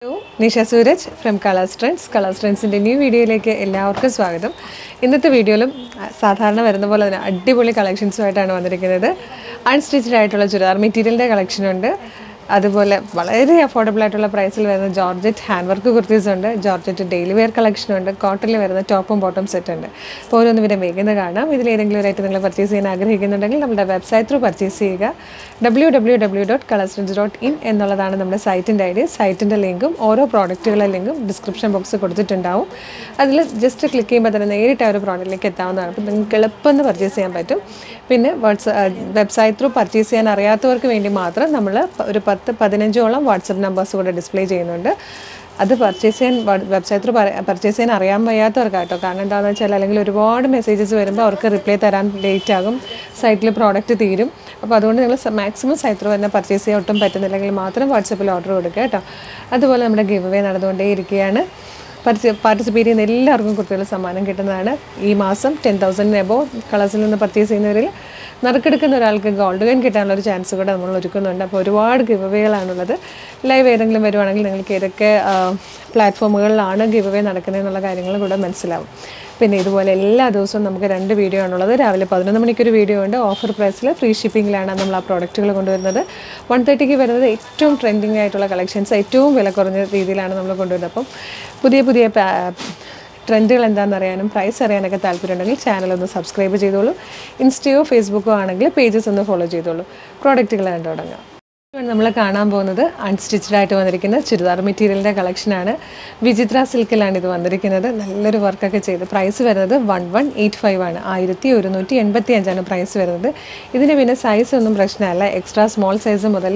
hello Nisha Sooraj from Colours Trends Colours ട്രെൻഡ്സിൻ്റെ new വീഡിയോയിലേക്ക് എല്ലാവർക്കും സ്വാഗതം ഇന്നത്തെ വീഡിയോയിലും ആ, സാധാരണ വരുന്ന പോലെ തന്നെ അടിപൊളി കളക്ഷൻസുമായിട്ടാണ് വന്നിരിക്കുന്നത് അൺസ്റ്റിച്ചഡ് ആയിട്ടുള്ള ചുരിദാർ മെറ്റീരിയലിൻ്റെ കളക്ഷനുണ്ട് അതുപോലെ വളരെ അഫോർഡബിൾ ആയിട്ടുള്ള പ്രൈസിൽ വരുന്ന ജോർജറ്റ് ഹാൻഡ് വർക്ക് കുർത്തീസ് ഉണ്ട് ജോർജറ്റ് ഡെയിലി വെയർ കളക്ഷൻ ഉണ്ട് കോട്ടണിൽ വരുന്ന ടോപ്പും ബോട്ടം സെറ്റ് ഉണ്ട് അപ്പോൾ ഓരോന്ന് പിന്നെ വേഗം കാണാം ഇതിൽ ഏതെങ്കിലും ഒരായിട്ട് നിങ്ങൾ പർച്ചേസ് ചെയ്യാൻ ആഗ്രഹിക്കുന്നുണ്ടെങ്കിൽ നമ്മുടെ വെബ്സൈറ്റ് ത്രൂ പർച്ചേസ് ചെയ്യുക W W W dot കളർസ്റ്റൻസ് dot in എന്നുള്ളതാണ് നമ്മുടെ സൈറ്റിൻ്റെ ഐ ഡി സൈറ്റിൻ്റെ ലിങ്കും ഓരോ പ്രോഡക്റ്റുകളുടെ ലിങ്കും ഡിസ്ക്രിപ്ഷൻ ബോക്സ് കൊടുത്തിട്ടുണ്ടാവും അതിൽ ജസ്റ്റ് ക്ലിക്ക് ചെയ്യുമ്പോൾ തന്നെ നേരിട്ട് ആ ഒരു പ്രോഡക്റ്റിലേക്ക് എത്താവുന്നതാണ് അപ്പോൾ നിങ്ങൾക്ക് എളുപ്പം പർച്ചേസ് ചെയ്യാൻ പറ്റും പിന്നെ വാട്സ് വെബ്സൈറ്റ് ത്രൂ പർച്ചേസ് ചെയ്യാൻ അറിയാത്തവർക്ക് വേണ്ടി മാത്രം നമ്മൾ ഒരു പത്ത് പതിനഞ്ചോളം വാട്സപ്പ് നമ്പേഴ്സ് കൂടെ ഡിസ്പ്ലേ ചെയ്യുന്നുണ്ട് അത് പർച്ചേസ് ചെയ്യാൻ വെബ്സൈറ്റ് ത്രൂ പർച്ചേസ് ചെയ്യാൻ അറിയാൻ വയ്യാത്തവർക്കാട്ടോ കാരണം എന്താണെന്ന് വെച്ചാൽ അല്ലെങ്കിൽ ഒരുപാട് മെസ്സേജസ് വരുമ്പോൾ അവർക്ക് റിപ്ലൈ തരാൻ ലേറ്റ് ആകും സൈറ്റിൽ പ്രോഡക്റ്റ് തീരും അപ്പോൾ അതുകൊണ്ട് നിങ്ങൾ മാക്സിമം സൈറ്റ് ത്രൂ തന്നെ പർച്ചേസ് ചെയ്യാൻ ഒട്ടും പറ്റുന്നില്ലെങ്കിൽ മാത്രം വാട്സപ്പിൽ ഓർഡർ കൊടുക്കുക കേട്ടോ അതുപോലെ നമ്മുടെ ഗിവ് അവേ നടന്നുകൊണ്ടേയിരിക്കുകയാണ് പാർട്ടിസിപ്പേറ്റ് ചെയ്യുന്ന എല്ലാവർക്കും കുട്ടികൾ സമ്മാനം കിട്ടുന്നതാണ് ഈ മാസം ടെൻ തൗസൻഡിന് എബോ കളേഴ്സിൽ നിന്ന് പർച്ചേസ് ചെയ്യുന്നവരിൽ നറുക്കെടുക്കുന്ന ഒരാൾക്ക് ഗോൾഡ് കോയിൻ കിട്ടാനുള്ള ഒരു ചാൻസ് കൂടെ നമ്മൾ ഒരുക്കുന്നുണ്ട് അപ്പോൾ ഒരുപാട് ഗിവ് അവേകളാണുള്ളത് ലൈവ് ഏതെങ്കിലും വരുവാണെങ്കിൽ നിങ്ങൾക്ക് ഏതൊക്കെ പ്ലാറ്റ്ഫോമുകളിലാണ് ഗിവ് അവേ നടക്കുന്നതെന്നുള്ള കാര്യങ്ങൾ കൂടെ മനസ്സിലാവും പിന്നെ ഇതുപോലെ എല്ലാ ദിവസവും നമുക്ക് രണ്ട് വീഡിയോ ആണുള്ളത് രാവിലെ പതിനൊന്ന് മണിക്കൊരു വീഡിയോ ഉണ്ട് ഓഫർ പ്രൈസിൽ ഫ്രീ ഷിപ്പിങ്ങിലാണ് നമ്മൾ ആ പ്രോഡക്റ്റുകൾ കൊണ്ടുവരുന്നത് വൺ തേർട്ടിക്ക് വരുന്നത് ഏറ്റവും ട്രെൻഡിങ് ആയിട്ടുള്ള കളക്ഷൻസ് ഏറ്റവും വില കുറഞ്ഞ രീതിയിലാണ് നമ്മൾ കൊണ്ടുവരുന്നത് അപ്പം പുതിയ പുതിയ പാ- ട്രെൻഡുകൾ എന്താണെന്ന് അറിയാനും പ്രൈസ് അറിയാനൊക്കെ താല്പര്യമുണ്ടെങ്കിൽ ചാനൽ ഒന്ന് സബ്സ്ക്രൈബ് ചെയ്തോളൂ ഇൻസ്റ്റയോ ഫേസ്ബുക്കോ ആണെങ്കിൽ പേജസ് ഒന്ന് ഫോളോ ചെയ്തോളൂ പ്രോഡക്റ്റുകൾ കണ്ടു തുടങ്ങാം നമ്മൾ കാണാൻ പോകുന്നത് അൺസ്റ്റിച്ചഡ് ആയിട്ട് വന്നിരിക്കുന്ന ചുരിദാർ മെറ്റീരിയലിൻ്റെ കളക്ഷനാണ് വിചിത്ര സിൽക്കിലാണ് ഇത് വന്നിരിക്കുന്നത് നല്ലൊരു വർക്കൊക്കെ ചെയ്ത് പ്രൈസ് വരുന്നത് വൺ വൺ എയ്റ്റ് ഫൈവ് ആണ് ആയിരത്തി ഒരുന്നൂറ്റി എൺപത്തി അഞ്ചാണ് പ്രൈസ് വരുന്നത് ഇതിന് പിന്നെ സൈസ് ഒന്നും പ്രശ്നമല്ല എക്സ്ട്രാ സ്മോൾ സൈസ് മുതൽ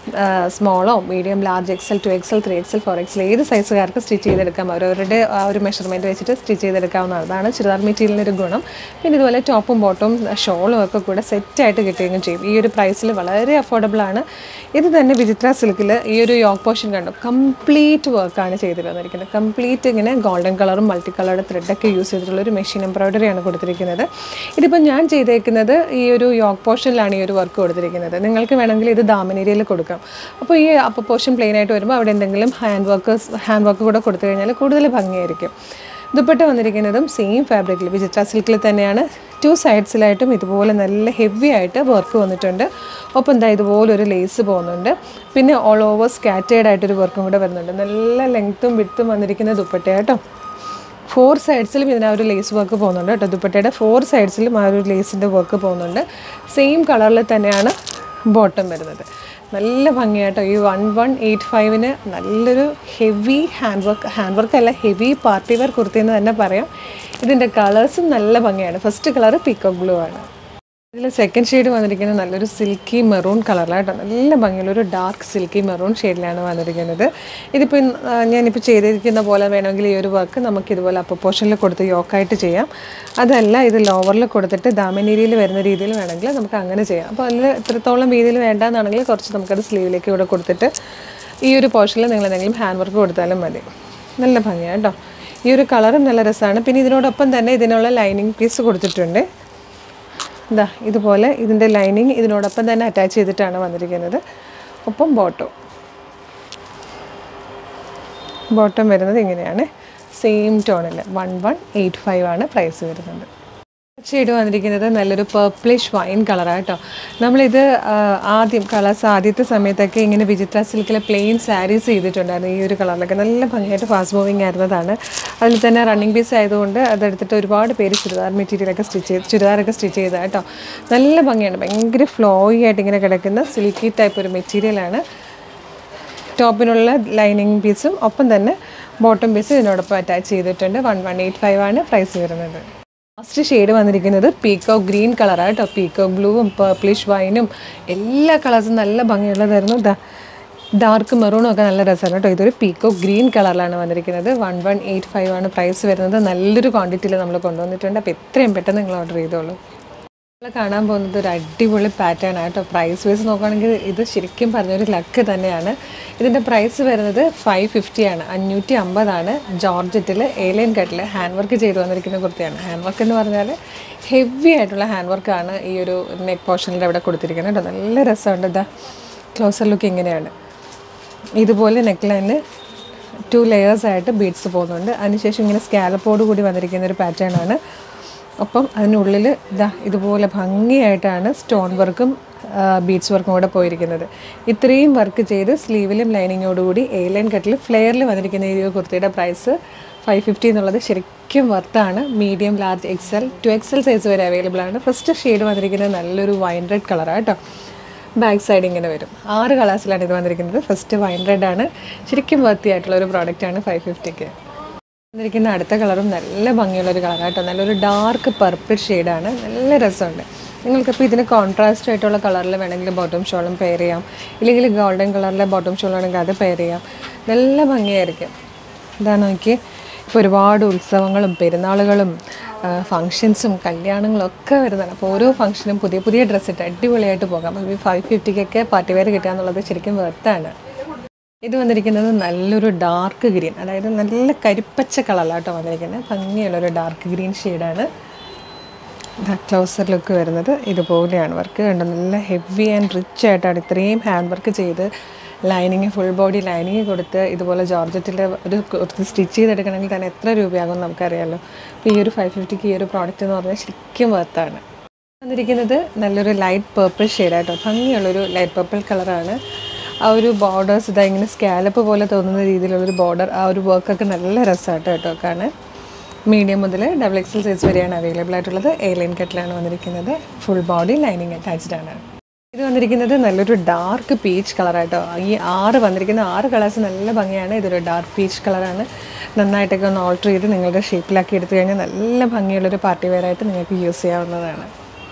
സ്മോളോ medium large XL two XL three XL four XL ഏത് സൈസുകാർക്ക് സ്റ്റിച്ച് ചെയ്തെടുക്കാം അവരവരുടെ ആ ഒരു മെഷർമെൻറ്റ് വെച്ചിട്ട് സ്റ്റിച്ച് ചെയ്തെടുക്കാവുന്നതാണ് അതാണ് ചുരിദാർ മെറ്റീരിയലിൻ്റെ ഒരു ഗുണം പിന്നെ ഇതുപോലെ ടോപ്പും ബോട്ടും ഷോളും ഒക്കെ കൂടെ സെറ്റായിട്ട് കിട്ടുകയും ചെയ്യും ഈ ഒരു പ്രൈസിൽ വളരെ അഫോർഡബിൾ ആണ് ഇത് തന്നെ വിചിത്ര സിൽക്കിൽ ഈ ഒരു യോക്ക് പോർഷൻ കണ്ടു കംപ്ലീറ്റ് വർക്കാണ് ചെയ്ത് വന്നിരിക്കുന്നത് കംപ്ലീറ്റ് ഇങ്ങനെ ഗോൾഡൻ കളറും മൾട്ടി കളറുടെ ത്രെഡൊക്കെ യൂസ് ചെയ്തിട്ടുള്ള ഒരു മെഷീൻ എംബ്രോയ്ഡറിയാണ് കൊടുത്തിരിക്കുന്നത് ഇതിപ്പോൾ ഞാൻ ചെയ്തേക്കുന്നത് ഈ ഒരു യോക്ക് പോർഷനിലാണ് ഈ ഒരു വർക്ക് കൊടുത്തിരിക്കുന്നത് നിങ്ങൾക്ക് വേണമെങ്കിൽ ഇത് ദാമനേരിയയിൽ കൊടുക്കാം അപ്പോൾ ഈ അപ്പർ പോർഷൻ പ്ലെയിൻ ആയിട്ട് വരുമ്പോൾ അവിടെ എന്തെങ്കിലും ഹാൻഡ് വർക്ക് ഹാൻഡ് വർക്ക് കൂടെ കൊടുത്തു കഴിഞ്ഞാൽ കൂടുതൽ ഭംഗിയായിരിക്കും ദുപ്പട്ട വന്നിരിക്കുന്നതും സെയിം ഫാബ്രിക്കിൽ വിചിത്ര സിൽക്കിൽ തന്നെയാണ് ടു സൈഡ്സിലായിട്ടും ഇതുപോലെ നല്ല ഹെവി ആയിട്ട് വർക്ക് വന്നിട്ടുണ്ട് ഒപ്പം എന്താ ഇതുപോലെ ഒരു ലേസ് പോകുന്നുണ്ട് പിന്നെ ഓൾ ഓവർ സ്കാറ്റേഡ് ആയിട്ടൊരു വർക്കും കൂടെ വരുന്നുണ്ട് നല്ല ലെങ്ത്തും വിടുത്തും വന്നിരിക്കുന്ന ദുപ്പട്ട കേട്ടോ ഫോർ സൈഡ്സിലും ഇതിന് ആ ഒരു ലേസ് വർക്ക് പോകുന്നുണ്ട് കേട്ടോ ദുപ്പട്ടയുടെ ഫോർ സൈഡ്സിലും ആ ഒരു ലേസിൻ്റെ വർക്ക് പോകുന്നുണ്ട് സെയിം കളറിൽ തന്നെയാണ് ബോട്ടം വരുന്നത് നല്ല ഭംഗിയാട്ടോ ഈ വൺ വൺ എയ്റ്റ് ഫൈവിന് നല്ലൊരു heavy hand work hand work അല്ല ഹെവി പാർട്ടി വെയർ കുർത്തി എന്ന് തന്നെ പറയാം ഇതിൻ്റെ കളേഴ്സും നല്ല ഭംഗിയാണ് ഫസ്റ്റ് കളർ പീക്കോക്ക് ബ്ലൂ ആണ് ഇതിൽ സെക്കൻഡ് ഷെയ്ഡ് വന്നിരിക്കുന്നത് നല്ലൊരു സിൽക്കി മെറൂൺ കളറിലാട്ടോ നല്ല ഭംഗിയുള്ള ഒരു ഡാർക്ക് സിൽക്കി മെറൂൺ ഷെയ്ഡിലാണ് വന്നിരിക്കുന്നത് ഇതിപ്പോൾ ഇന്ന്, ആ, ഞാനിപ്പോൾ ചെയ്തിരിക്കുന്ന പോലെ വേണമെങ്കിൽ ഈ ഒരു വർക്ക് നമുക്ക് ഇതുപോലെ അപ്പർ പോർഷനിൽ കൊടുത്ത് യോക്കായിട്ട് ചെയ്യാം അതല്ല ഇത് ലോവറിൽ കൊടുത്തിട്ട് ദാമനേരിയിൽ വരുന്ന രീതിയിൽ വേണമെങ്കിൽ നമുക്ക് അങ്ങനെ ചെയ്യാം അപ്പോൾ അതിൽ എത്രത്തോളം രീതിയിൽ വേണ്ടാന്നാണെങ്കിൽ കുറച്ച് നമുക്കത് സ്ലീവിലേക്ക് ഇവിടെ കൊടുത്തിട്ട് ഈ ഒരു പോർഷനിൽ നിങ്ങൾ എന്തെങ്കിലും ഹാൻഡ് വർക്ക് കൊടുത്താലും മതി നല്ല ഭംഗിയാണ് കേട്ടോ ഈ ഒരു കളറും നല്ല രസമാണ് പിന്നെ ഇതിനോടൊപ്പം തന്നെ ഇതിനുള്ള ലൈനിങ് പീസ് കൊടുത്തിട്ടുണ്ട് ഇതാ ഇതുപോലെ ഇതിൻ്റെ ലൈനിങ് ഇതിനോടൊപ്പം തന്നെ അറ്റാച്ച് ചെയ്തിട്ടാണ് വന്നിരിക്കുന്നത് ഒപ്പം ബോട്ടം ബോട്ടം വരുന്നത് ഇങ്ങനെയാണ് സെയിം ടോണിൽ വൺ വൺ എയ്റ്റ് ഫൈവ് ആണ് പ്രൈസ് വരുന്നത് ഷെയ്ഡ് വന്നിരിക്കുന്നത് നല്ലൊരു പർപ്പിളിഷ് വൈൻ കളറാണ് കേട്ടോ നമ്മളിത് ആ, ആദ്യം കളേഴ്സ് ആദ്യത്തെ സമയത്തൊക്കെ ഇങ്ങനെ വിചിത്ര സിൽക്കിലെ പ്ലെയിൻ സാരീസ് ചെയ്തിട്ടുണ്ടായിരുന്നു ഈ ഒരു കളറിലൊക്കെ നല്ല ഭംഗിയായിട്ട് ഫാസ്റ്റ് മൂവിങ് ആയിരുന്നതാണ് അതിൽ തന്നെ റണ്ണിങ് പീസ് ആയതുകൊണ്ട് അതെടുത്തിട്ട് ഒരുപാട് പേര് ചുരിദാർ മെറ്റീരിയലൊക്കെ സ്റ്റിച്ച് ചെയ്ത് ചുരിദാറൊക്കെ സ്റ്റിച്ച് ചെയ്താൽ കേട്ടോ നല്ല ഭംഗിയാണ് ഭയങ്കര ഫ്ലോയി ആയിട്ട് ഇങ്ങനെ കിടക്കുന്ന സിൽക്കി ടൈപ്പ് ഒരു മെറ്റീരിയലാണ് ടോപ്പിനുള്ള ലൈനിങ് പീസും ഒപ്പം തന്നെ ബോട്ടം പീസും ഇതിനോടൊപ്പം അറ്റാച്ച് ചെയ്തിട്ടുണ്ട് വൺ വൺ എയ്റ്റ് ഫൈവ് ആണ് പ്രൈസ് വരുന്നത് ലാസ്റ്റ് ഷെയ്ഡ് വന്നിരിക്കുന്നത് പീക്കോ ഗ്രീൻ കളറാണ് കേട്ടോ പീക്കോ ബ്ലൂവും പേർപ്പിളിഷ് വൈനും എല്ലാ കളേഴ്സും നല്ല ഭംഗിയുള്ളതായിരുന്നു ഇതാ ഡാർക്ക് മെറൂണും ഒക്കെ നല്ല രസമാണ് കേട്ടോ ഇതൊരു പീക്കോ ഗ്രീൻ കളറിലാണ് വന്നിരിക്കുന്നത് വൺ വൺ എയ്റ്റ് ഫൈവ് ആണ് പ്രൈസ് വരുന്നത് നല്ലൊരു ക്വാണ്ടിറ്റിയിൽ നമ്മൾ കൊണ്ടുവന്നിട്ടുണ്ട് അപ്പോൾ എത്രയും പെട്ടെന്ന് നിങ്ങൾ ഓർഡർ ചെയ്തോളൂ നമ്മൾ കാണാൻ പോകുന്നത് ഒരു അടിപൊളി പാറ്റേൺ ആട്ടോ പ്രൈസ് വൈസ് നോക്കുകയാണെങ്കിൽ ഇത് ശരിക്കും പറഞ്ഞൊരു ലക്ക് തന്നെയാണ് ഇതിൻ്റെ പ്രൈസ് വരുന്നത് ഫൈവ് ഫിഫ്റ്റി ആണ് അഞ്ഞൂറ്റി അമ്പതാണ് ജോർജറ്റിൽ ഏലിയൻ കട്ടിൽ ഹാൻഡ് വർക്ക് ചെയ്ത് വന്നിരിക്കുന്ന കുർത്തിയാണ് ഹാൻഡ് വർക്ക് എന്ന് പറഞ്ഞാൽ ഹെവി ആയിട്ടുള്ള ഹാൻഡ് വർക്കാണ് ഈ ഒരു നെക്ക് പോർഷനിൽ അവിടെ കൊടുത്തിരിക്കുന്നത് കേട്ടോ നല്ല രസമുണ്ട് ഇതാ ക്ലോസർ ലുക്ക് ഇങ്ങനെയാണ് ഇതുപോലെ നെക്ക് ലൈനിൽ ടു ലെയേഴ്സ് ആയിട്ട് ബീഡ്സ് പോകുന്നുണ്ട് അതിനുശേഷം ഇങ്ങനെ സ്കാലപ്പോട് കൂടി വന്നിരിക്കുന്ന ഒരു പാറ്റേൺ ആണ് ഒപ്പം അതിനുള്ളിൽ ഇതാ ഇതുപോലെ ഭംഗിയായിട്ടാണ് സ്റ്റോൺ വർക്കും ബീഡ്സ് വർക്കും കൂടെ പോയിരിക്കുന്നത് ഇത്രയും വർക്ക് ചെയ്ത് സ്ലീവിലും ലൈനിങ്ങോടുകൂടി എ ലൈൻ കട്ടിൽ ഫ്ലെയറിൽ വന്നിരിക്കുന്ന ഈ ഒരു കുർത്തിയുടെ പ്രൈസ് ഫൈവ് ഫിഫ്റ്റി എന്നുള്ളത് ശരിക്കും വർത്താണ് medium large XL two XL size വരെ അവൈലബിൾ ആണ് ഫസ്റ്റ് ഷെയ്ഡ് വന്നിരിക്കുന്നത് നല്ലൊരു വൈൻ റെഡ് കളറാണ് കേട്ടോ ബാക്ക് സൈഡ് ഇങ്ങനെ വരും ആറ് കളേഴ്സിലാണ് ഇത് വന്നിരിക്കുന്നത് ഫസ്റ്റ് വൈൻ റെഡ് ആണ് ശരിക്കും വർത്തിയായിട്ടുള്ള ഒരു പ്രോഡക്റ്റാണ് ഫൈവ് ഫിഫ്റ്റിക്ക് വന്നിരിക്കുന്ന അടുത്ത കളറും നല്ല ഭംഗിയുള്ള ഒരു കളറാണ് കേട്ടോ നല്ലൊരു ഡാർക്ക് പർപ്പിൾ ഷെയ്ഡാണ് നല്ല രസമുണ്ട് നിങ്ങൾക്കിപ്പോൾ ഇതിന് കോൺട്രാസ്റ്റ് ആയിട്ടുള്ള കളറിൽ വേണമെങ്കിൽ ബോട്ടം ഷോളും പെയർ ചെയ്യാം ഇല്ലെങ്കിൽ ഗോൾഡൻ കളറിലെ ബോട്ടം ഷോൾ വേണമെങ്കിൽ അത് പെയർ ചെയ്യാം നല്ല ഭംഗിയായിരിക്കും ഇതാ നോക്കി ഇപ്പോൾ ഒരുപാട് ഉത്സവങ്ങളും പെരുന്നാളുകളും ഫങ്ഷൻസും കല്യാണങ്ങളും ഒക്കെ വരുന്നതാണ് അപ്പോൾ ഓരോ ഫംഗ്ഷനും പുതിയ പുതിയ ഡ്രസ്സ് ഇട്ട് അടിപൊളിയായിട്ട് പോകാം അപ്പോൾ ഈ ഫൈവ് ഫിഫ്റ്റിക്കൊക്കെ പാർട്ടി വെയർ കിട്ടുക എന്നുള്ളത് ശരിക്കും വെർത്താണ് ഇത് വന്നിരിക്കുന്നത് നല്ലൊരു ഡാർക്ക് ഗ്രീൻ അതായത് നല്ല കരിപ്പച്ച കളറിലാട്ടോ വന്നിരിക്കുന്നത് ഭംഗിയുള്ളൊരു ഡാർക്ക് ഗ്രീൻ ഷെയ്ഡാണ് ക്ലോസർ ലുക്ക് വരുന്നത് ഇതുപോലെയാണ് വർക്ക് കണ്ടോ നല്ല ഹെവി ആൻഡ് റിച്ച് ആയിട്ടാണ് ഇത്രയും ഹാൻഡ് വർക്ക് ചെയ്ത് ലൈനിങ് ഫുൾ ബോഡി ലൈനിങ് കൊടുത്ത് ഇതുപോലെ ജോർജറ്റിൽ ഒരു കുർത്തി സ്റ്റിച്ച് ചെയ്തെടുക്കണമെങ്കിൽ തന്നെ എത്ര രൂപയാകും നമുക്കറിയാമല്ലോ അപ്പോൾ ഈ ഒരു ഫൈവ് ഫിഫ്റ്റിക്ക് ഈ ഒരു പ്രോഡക്റ്റ് എന്ന് പറഞ്ഞാൽ ശരിക്കും വർത്താണ് വന്നിരിക്കുന്നത് നല്ലൊരു ലൈറ്റ് പേർപ്പിൾ ഷെയ്ഡായിട്ടോ ഭംഗിയുള്ളൊരു ലൈറ്റ് പേർപ്പിൾ കളറാണ് ആ ഒരു ബോർഡേഴ്സ് ഇതാ ഇങ്ങനെ സ്കാലപ്പ് പോലെ തോന്നുന്ന രീതിയിലുള്ളൊരു ബോർഡർ ആ ഒരു വർക്കൊക്കെ നല്ല രസമാട്ടോ കേട്ടോ കാണാൻ മീഡിയം മുതൽ ഡബിൾ എക്സൽ സൈസ് വരെയാണ് അവൈലബിൾ ആയിട്ടുള്ളത് എ ലൈൻ കട്ടിലാണ് വന്നിരിക്കുന്നത് ഫുൾ ബോഡി ലൈനിങ് അറ്റാച്ച്ഡ് ആണ് ഇത് വന്നിരിക്കുന്നത് നല്ലൊരു ഡാർക്ക് പീച്ച് കളറായിട്ടോ ഈ ആറ് വന്നിരിക്കുന്ന ആറ് കളേഴ്സ് നല്ല ഭംഗിയാണ് ഇതൊരു ഡാർക്ക് പീച്ച് കളറാണ് നന്നായിട്ടൊക്കെ ഒന്ന് ഓൾട്ടർ ചെയ്ത് നിങ്ങളുടെ ഷേപ്പിലാക്കി എടുത്തു കഴിഞ്ഞാൽ നല്ല ഭംഗിയുള്ളൊരു പാർട്ടി വെയർ ആയിട്ട് നിങ്ങൾക്ക് യൂസ് ചെയ്യാവുന്നതാണ്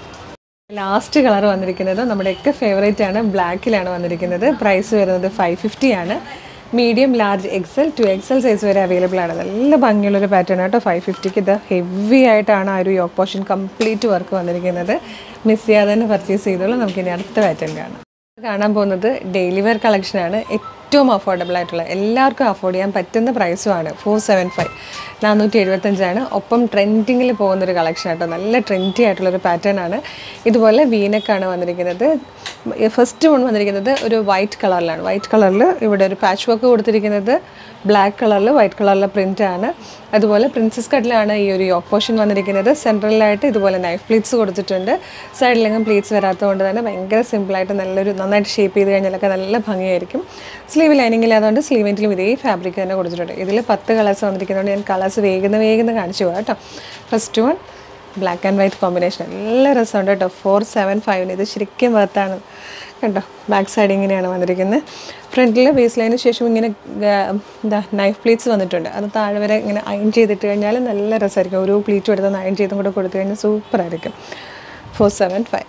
ലാസ്റ്റ് കളർ വന്നിരിക്കുന്നത് നമ്മുടെയൊക്കെ ഫേവറേറ്റ് ആണ് ബ്ലാക്കിലാണ് വന്നിരിക്കുന്നത് പ്രൈസ് വരുന്നത് ഫൈവ് ഫിഫ്റ്റി ആണ് medium large XL two XL size വരെ അവൈലബിൾ ആണ് നല്ല ഭംഗിയുള്ളൊരു പാറ്റേൺ ആട്ടോ ഫൈവ് ഫിഫ്റ്റിക്ക് ഇത് ഹെവി ആയിട്ടാണ് ആ ഒരു യോക്ക് പോർഷൻ കംപ്ലീറ്റ് വർക്ക് വന്നിരിക്കുന്നത് മിസ് ചെയ്യാതെ തന്നെ പർച്ചേസ് ചെയ്തോളൂ നമുക്കിനി അടുത്ത പാറ്റേൺ കാണാം കാണാൻ പോകുന്നത് ഡെയിലി വെയർ കളക്ഷനാണ് ഏറ്റവും അഫോർഡബിൾ ആയിട്ടുള്ള എല്ലാവർക്കും അഫോർഡ് ചെയ്യാൻ പറ്റുന്ന പ്രൈസുമാണ് ഫോർ സെവൻ ഫൈവ് നാനൂറ്റി എഴുപത്തഞ്ചാണ് ഒപ്പം ട്രെൻഡിങ്ങിൽ പോകുന്നൊരു കളക്ഷൻ ആട്ടോ നല്ല ട്രെൻഡി ആയിട്ടുള്ളൊരു പാറ്റേൺ ആണ് ഇതുപോലെ വീനക്കാണ് വന്നിരിക്കുന്നത് ഫസ്റ്റ് വൺ വന്നിരിക്കുന്നത് ഒരു വൈറ്റ് കളറിലാണ് വൈറ്റ് കളറിൽ ഇവിടെ ഒരു പാച്ച് വർക്ക് കൊടുത്തിരിക്കുന്നത് ബ്ലാക്ക് കളറിൽ വൈറ്റ് കളറിലെ പ്രിൻ്റ് ആണ് അതുപോലെ പ്രിൻസസ് കട്ടിലാണ് ഈ ഒരു യോക്ക് പോർഷൻ വന്നിരിക്കുന്നത് സെൻട്രലായിട്ട് ഇതുപോലെ നൈഫ് പ്ലീറ്റ്സ് കൊടുത്തിട്ടുണ്ട് സൈഡിലെങ്കിലും പ്ലീറ്റ്സ് വരാത്തതുകൊണ്ട് തന്നെ ഭയങ്കര സിമ്പിളായിട്ട് നല്ലൊരു നന്നായിട്ട് ഷേപ്പ് ചെയ്ത് കഴിഞ്ഞാലൊക്കെ നല്ല ഭംഗിയായിരിക്കും സ്ലീവ് ലൈനിങ് ഇല്ലാത്തതുകൊണ്ട് സ്ലീവിൻ്റിലും ഇതേ ഫാബ്രിക് തന്നെ കൊടുത്തിട്ടുണ്ട് ഇതിൽ പത്ത് കളേഴ്സ് വന്നിരിക്കുന്നതുകൊണ്ട് ഞാൻ കളേഴ്സ് വേഗം വേഗം കാണിച്ചു പോകാം കേട്ടോ first one black and white combination നല്ല രസമുണ്ട് കേട്ടോ ഫോർ സെവൻ ഫൈവിന് ഇത് ശരിക്കും വർത്താണ് കണ്ടോ ബാക്ക് സൈഡ് ഇങ്ങനെയാണ് വന്നിരിക്കുന്നത് ഫ്രണ്ടിൽ ബേസ് ലൈനിന് ശേഷം ഇങ്ങനെ ഗ- എന്താ നൈഫ് പ്ലീറ്റ്സ് വന്നിട്ടുണ്ട് അത് താഴെ വരെ ഇങ്ങനെ അയൺ ചെയ്തിട്ട് കഴിഞ്ഞാൽ നല്ല രസമായിരിക്കും ഓരോ പ്ലീറ്റും എടുത്ത് അയൺ ചെയ്തും കൂടെ കൊടുത്തു കഴിഞ്ഞാൽ സൂപ്പറായിരിക്കും ഫോർ സെവൻ ഫൈവ്